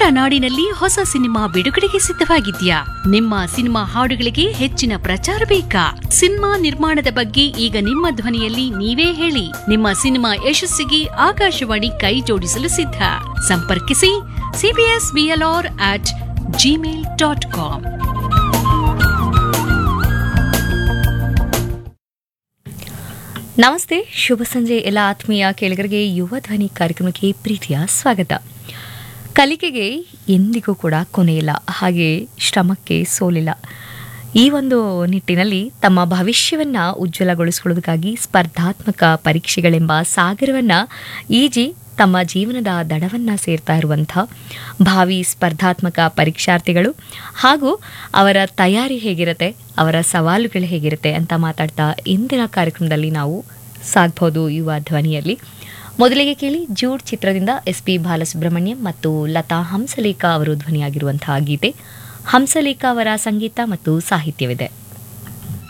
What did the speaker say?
ಕನ್ನಡ ನಾಡಿನಲ್ಲಿ ಹೊಸ ಸಿನಿಮಾ ಬಿಡುಗಡೆಗೆ ಸಿದ್ಧವಾಗಿದ್ಯಾ ನಿಮ್ಮ ಸಿನಿಮಾ ಹಾಡುಗಳಿಗೆ ಹೆಚ್ಚಿನ ಪ್ರಚಾರ ಬೇಕಾ ಸಿನಿಮಾ ನಿರ್ಮಾಣದ ಬಗ್ಗೆ ಈಗ ನಿಮ್ಮ ಧ್ವನಿಯಲ್ಲಿ ನೀವೇ ಹೇಳಿ ನಿಮ್ಮ ಸಿನಿಮಾ ಯಶಸ್ಸಿಗೆ ಆಕಾಶವಾಣಿ ಕೈ ಜೋಡಿಸಲು ಸಿದ್ಧ ಸಂಪರ್ಕಿಸಿ C B S B L R at Gmail dot com ನಮಸ್ತೆ ಶುಭ ಸಂಜೆ ಎಲ್ಲ ಆತ್ಮೀಯ ಕೇಳಿಗರಿಗೆ ಯುವ ಧ್ವನಿ ಕಾರ್ಯಕ್ರಮಕ್ಕೆ ಪ್ರೀತಿಯ ಸ್ವಾಗತ ಕಲಿಕೆಗೆ ಎಂದಿಗೂ ಕೂಡ ಕೊನೆಯಿಲ್ಲ ಹಾಗೆ ಶ್ರಮಕ್ಕೆ ಸೋಲಿಲ್ಲ ಈ ಒಂದು ನಿಟ್ಟಿನಲ್ಲಿ ತಮ್ಮ ಭವಿಷ್ಯವನ್ನ ಉಜ್ವಲಗೊಳಿಸಿಕೊಳ್ಳೋದಕ್ಕಾಗಿ ಸ್ಪರ್ಧಾತ್ಮಕ ಪರೀಕ್ಷೆಗಳೆಂಬ ಸಾಗರವನ್ನ ಈಜಿ ತಮ್ಮ ಜೀವನದ ದಡವನ್ನ ಸೇರ್ತಾ ಇರುವಂಥ ಭಾವಿ ಸ್ಪರ್ಧಾತ್ಮಕ ಪರೀಕ್ಷಾರ್ಥಿಗಳು ಹಾಗೂ ಅವರ ತಯಾರಿ ಹೇಗಿರುತ್ತೆ ಅವರ ಸವಾಲುಗಳು ಹೇಗಿರುತ್ತೆ ಅಂತ ಮಾತಾಡ್ತಾ ಇಂದಿನ ಕಾರ್ಯಕ್ರಮದಲ್ಲಿ ನಾವು ಸಾಗ್ಬೋದು ಯುವ ಧ್ವನಿಯಲ್ಲಿ ಮೊದಲಿಗೆ ಕೇಳಿ ಜೂಡ್ ಚಿತ್ರದಿಂದ ಎಸ್ ಪಿ ಬಾಲಸುಬ್ರಹ್ಮಣ್ಯಂ ಮತ್ತು ಲತಾ ಹಂಸಲೇಖ ಅವರು ಧ್ವನಿಯಾಗಿರುವಂತಹ ಗೀತೆ ಹಂಸಲೇಖ ಅವರ ಸಂಗೀತ ಮತ್ತು ಸಾಹಿತ್ಯವಿದೆ